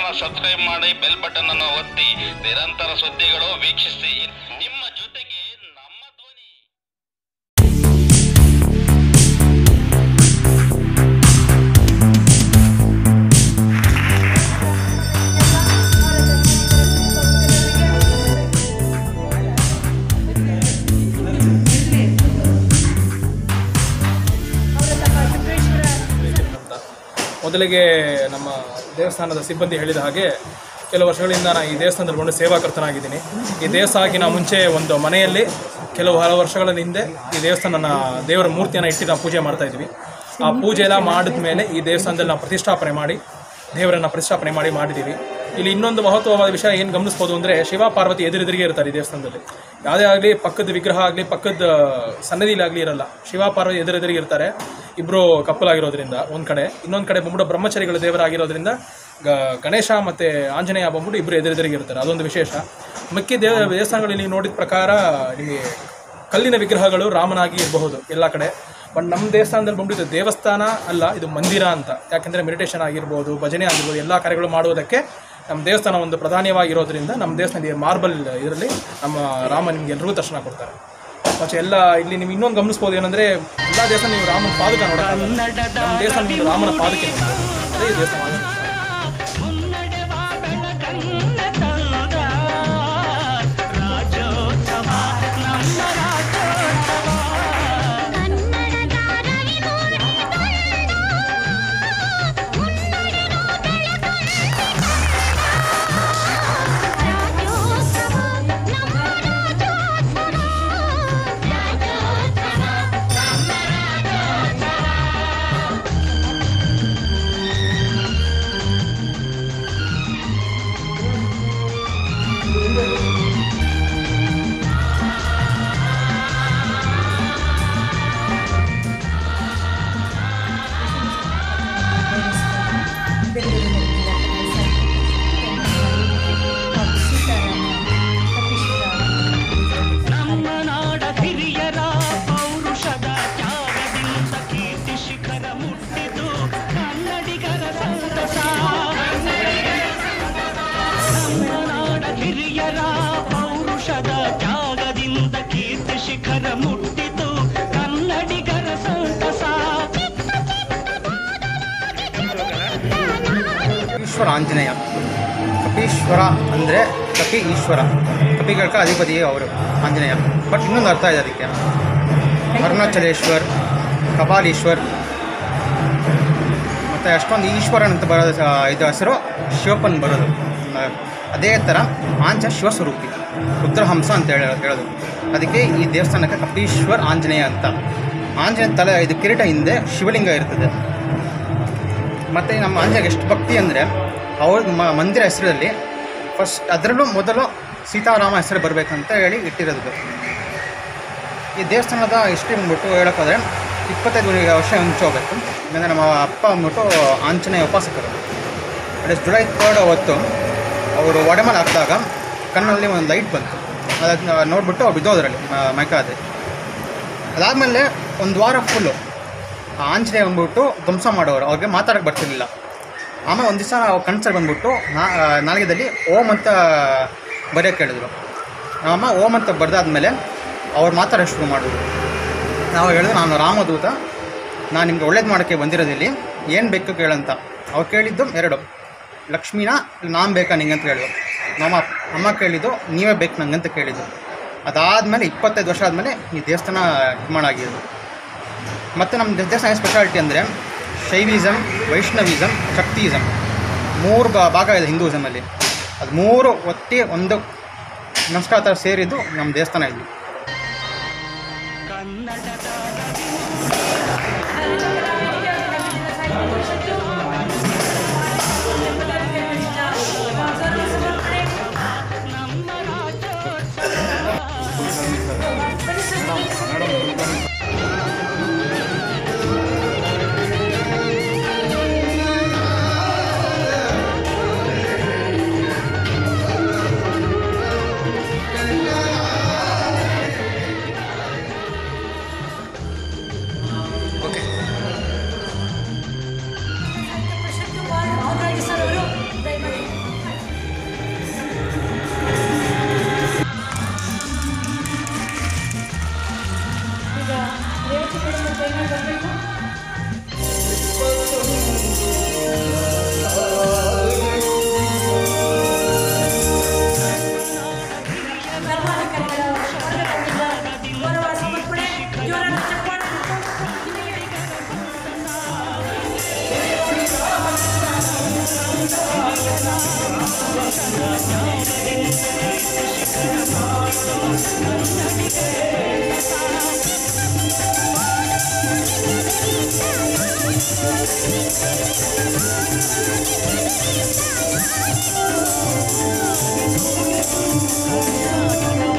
Subscribe ಮಾಡಿ bell button ಅನ್ನು ಒತ್ತಿ ನಿರಂತರ ಸುದ್ದಿಗಳು ವೀಕ್ಷಿಸಿ ನಿಮ್ಮ ಜೊತೆಗೆ ನಮ್ಮ ಧ್ವನಿ ಅಂತ ಮೊದಲಿಗೆ ನಮ್ಮ ದೇವಸ್ಥಾನದ ಸಿಬ್ಬಂದಿ ಹೇಳಿದ ಹಾಗೆ ಕೆಲವು ವರ್ಷಗಳಿಂದ ನಾನು ಈ ದೇವಸ್ಥಾನದಲ್ಲಿ ಬಂದು ಸೇವಾಕರ್ತನಾಗಿದ್ದೀನಿ ಈ ದೇವಸ್ಥಾನಕ್ಕಿಂತ ಮುಂಚೆ ಒಂದು ಮನೆಯಲ್ಲಿ ಕೆಲವು ಹಲವು ವರ್ಷಗಳ ಹಿಂದೆ ಈ ದೇವಸ್ಥಾನನ ದೇವರ ಮೂರ್ತಿಯನ್ನು ಇಟ್ಟು ನಾವು ಪೂಜೆ ಮಾಡ್ತಾ ಇದ್ವಿ ಆ ಪೂಜೆ ಎಲ್ಲ ಮಾಡಿದ ಮೇಲೆ ಈ ದೇವಸ್ಥಾನದಲ್ಲಿ ನಾವು ಪ್ರತಿಷ್ಠಾಪನೆ ಮಾಡಿ ದೇವರನ್ನು ಪ್ರತಿಷ್ಠಾಪನೆ ಮಾಡಿ ಮಾಡಿದ್ದೀವಿ ಇಲ್ಲಿ ಇನ್ನೊಂದು ಮಹತ್ವವಾದ ವಿಷಯ ಏನು ಗಮನಿಸ್ಬೋದು ಅಂದರೆ ಶಿವ ಪಾರ್ವತಿ ಎದುರೆದುರಿಗೆ ಇರ್ತಾರೆ ಈ ದೇವಸ್ಥಾನದಲ್ಲಿ ಯಾವುದೇ ಆಗಲಿ ಪಕ್ಕದ ವಿಗ್ರಹ ಆಗಲಿ ಪಕ್ಕದ ಸನ್ನದಿಲಾಗಲಿ ಇರಲ್ಲ ಶಿವ ಪಾರ್ವತಿ ಎದುರೆದುರಿಗೆ ಇರ್ತಾರೆ ಇಬ್ಬರು ಕಪ್ಪಲಾಗಿರೋದ್ರಿಂದ ಒಂದು ಕಡೆ ಇನ್ನೊಂದು ಕಡೆ ಬಂದ್ಬಿಟ್ಟು ಬ್ರಹ್ಮಚಾರಿಗಳ ದೇವರಾಗಿರೋದ್ರಿಂದ ಗ ಗಣೇಶ ಮತ್ತು ಆಂಜನೇಯ ಬಂದ್ಬಿಟ್ಟು ಇಬ್ಬರು ಎದುರೆದುರಿಗೆ ಇರ್ತಾರೆ ಅದೊಂದು ವಿಶೇಷ ಮಿಕ್ಕಿ ದೇವ ದೇವಸ್ಥಾನಗಳಲ್ಲಿ ನೀವು ನೋಡಿದ ಪ್ರಕಾರ ನಿಮಗೆ ಕಲ್ಲಿನ ವಿಗ್ರಹಗಳು ರಾಮನಾಗಿ ಇರಬಹುದು ಎಲ್ಲ ಕಡೆ ಬಟ್ ನಮ್ಮ ದೇವಸ್ಥಾನದಲ್ಲಿ ಬಂದ್ಬಿಟ್ಟು ಇದು ದೇವಸ್ಥಾನ ಅಲ್ಲ ಇದು ಮಂದಿರ ಅಂತ ಯಾಕೆಂದರೆ ಮೆಡಿಟೇಷನ್ ಆಗಿರ್ಬೋದು ಭಜನೆ ಆಗಿರ್ಬೋದು ಎಲ್ಲ ಕಾರ್ಯಗಳು ಮಾಡುವುದಕ್ಕೆ ನಮ್ಮ ದೇವಸ್ಥಾನ ಒಂದು ಪ್ರಧಾನವಾಗಿರೋದ್ರಿಂದ ನಮ್ಮ ದೇವಸ್ಥಾನದ ಮಾರ್ಬಲ್ ಇದರಲ್ಲಿ ನಮ್ಮ ರಾಮ ನಿಮ್ಗೆ ಎಲ್ರಿಗೂ ದರ್ಶನ ಕೊಡ್ತಾರೆ ಮತ್ತು ಎಲ್ಲ ಇಲ್ಲಿ ನೀವು ಇನ್ನೊಂದು ಗಮನಿಸ್ಬೋದು ಏನಂದರೆ ಎಲ್ಲ ದೇವಸ್ಥಾನ ನೀವು ರಾಮನ ಪಾದಕ ನೋಡೋಕ್ಕಾಗಲ್ಲ ನಮ್ಮ ದೇವಸ್ಥಾನ ನೀವು ರಾಮನ ಪಾದಕ್ಕೆ ನೋಡ್ಬೋದು. ಅದೇ ಈ ದೇವಸ್ಥಾನ ನಮ್ಮ ನಾಡ ಹಿರಿಯರ ಪೌರುಷದ ತ್ಯಾಗದಿಂದ ಕೀರ್ತಿ ಶಿಖರ ಮುಟ್ಟಿತು ಕನ್ನಡಿಗರ ಸಂತಸ ನಮ್ಮ ನಾಡ ಹಿರಿಯರ ಪೌರುಷದ ತ್ಯಾಗದಿಂದ ಕೀರ್ತಿ ಶಿಖರ ಮುಟ್ಟಿತು ಕನ್ನಡಿಗರ ಸಂತಸ ಈಶ್ವರ ಆಂಜನೇಯ ಕಪೀಶ್ವರ ಅಂದರೆ ಕಪಿ ಈಶ್ವರ ಕಪಿಗಳ ಅಧಿಪತಿ ಅವರು ಆಂಜನೇಯ ಬಟ್ ಇನ್ನೊಂದು ಅರ್ಥ ಇದೆ ಅದಕ್ಕೆ ಅರುಣಾಚಲೇಶ್ವರ್ ಕಪಾಲೀಶ್ವರ್ ಮತ್ತು ಅಷ್ಟೊಂದು ಈಶ್ವರನ್ ಅಂತ ಬರೋದು ಸ- ಇದು ಹೆಸರು ಶಿವಪ್ಪನ್ ಬರೋದು ಆ, ಅದೇ ಥರ ಆಂಜ ಶಿವಸ್ವರೂಪಿ ರುದ್ರಹಂಸ ಅಂತ ಹೇಳ ಹೇಳೋದು ಅದಕ್ಕೆ ಈ ದೇವಸ್ಥಾನಕ್ಕೆ ಕಪೀಶ್ವರ್ ಆಂಜನೇಯ ಅಂತ ಆಂಜನೇಯ ತಲೆ ಇದು ಕಿರೀಟ ಹಿಂದೆ ಶಿವಲಿಂಗ ಇರ್ತದೆ ಮತ್ತು ನಮ್ಮ ಆಂಜನೇಯಗೆ ಎಷ್ಟು ಭಕ್ತಿ ಅಂದರೆ ಅವ್ರ ಮ- ಮಂದಿರ ಹೆಸರಲ್ಲಿ ಫಸ್ಟ್ ಅದರಲ್ಲೂ ಮೊದಲು ಸೀತಾರಾಮ ಹೆಸರು ಬರಬೇಕಂತ ಹೇಳಿ ಇಟ್ಟಿರೋದು ಈ ದೇವಸ್ಥಾನದ ಹಿಸ್ಟ್ರಿ ಬಂದ್ಬಿಟ್ಟು ಹೇಳೋಕ್ಕೋದ್ರೆ ಇಪ್ಪತ್ತೈದು ವರ್ಷ ಮುಂಚೆ ಹೋಗ್ಬೇಕು ಅಂದರೆ ನಮ್ಮ ಅಪ್ಪ ಅಂದ್ಬಿಟ್ಟು ಆಂಜನೇಯ ಉಪಾಸಕರು ಅದೇ ಜುಲೈ ಥರ್ಡ್ ಅವತ್ತು ಅವರು ಒಡೆಮಲ್ ಹಾಕಿದಾಗ ಕಣ್ಣಲ್ಲಿ ಒಂದು ಲೈಟ್ ಬಂತು ಅದನ್ನು ನೋಡಿಬಿಟ್ಟು ಅವ್ರು ಬಿದ್ದೋದ್ರಲ್ಲಿ ಮೈಕಾದೆ ಅದಾದಮೇಲೆ ಒಂದು ವಾರ ಫುಲ್ಲು ಆಂಜನೇಯ ಬಂದ್ಬಿಟ್ಟು ಧ್ವಂಸ ಮಾಡೋರು ಅವ್ರಿಗೆ ಮಾತಾಡೋಕ್ಕೆ ಬರ್ತಿರ್ಲಿಲ್ಲ ಆಮೇಲೆ ಒಂದು ದಿವಸ ಕನ್ಸಲ್ಲಿ ಬಂದ್ಬಿಟ್ಟು ನಾ ನಾಲ್ಗೆದಲ್ಲಿ ಓಮ್ ಅಂತ ಬರೆಯೋಕ್ಕೆ ಹೇಳಿದ್ರು ನಮ್ಮ ಓಮ್ ಅಂತ ಬರೆದಾದ್ಮೇಲೆ ಅವ್ರು ಮಾತಾಡೋಕ್ಕೆ ಶುರು ಮಾಡಿದ್ರು ನಾವು ಹೇಳಿದ್ರು ನಾನು ರಾಮದೂತ ನಾನು ನಿಮ್ಗೆ ಒಳ್ಳೇದು ಮಾಡೋಕ್ಕೆ ಬಂದಿರೋದಿಲ್ಲಿ ಏನು ಬೇಕು ಕೇಳಂತ ಅವ್ರು ಕೇಳಿದ್ದು ಎರಡು ಲಕ್ಷ್ಮೀನ ನಾನು ಬೇಕಾ ನಿಂಗೆ ಅಂತ ಹೇಳಿದ್ರು ನಮ್ಮ ಅಮ್ಮ ಕೇಳಿದ್ದು ನೀವೇ ಬೇಕು ನಂಗೆ ಅಂತ ಕೇಳಿದ್ದು ಅದಾದಮೇಲೆ ಇಪ್ಪತ್ತೈದು ವರ್ಷ ಆದಮೇಲೆ ಈ ದೇವಸ್ಥಾನ ನಿರ್ಮಾಣ ಆಗಿರೋದು ಮತ್ತು ನಮ್ಮ ದೇವಸ್ಥಾನ ಸ್ಪೆಷಾಲಿಟಿ ಅಂದರೆ ಶೈವಿಸಮ್ ವೈಷ್ಣವಿಸಮ್ ಶಕ್ತಿಯಿಸಮ್ ಮೂರು ಬಾ- ಭಾಗ ಇದೆ ಹಿಂದೂಸಮಲ್ಲಿ ಅದು ಮೂರು ಒತ್ತಿ ಒಂದು ನಮಸ್ಕಾರ ಥರ ಸೇರಿದ್ದು ನಮ್ಮ ದೇವಸ್ಥಾನ ಇದು ಕನ್ನಡದ ನಮ್ಮ ರಾಜ್ಯೋತ್ಸವ ಈ ಕನ್ನಡ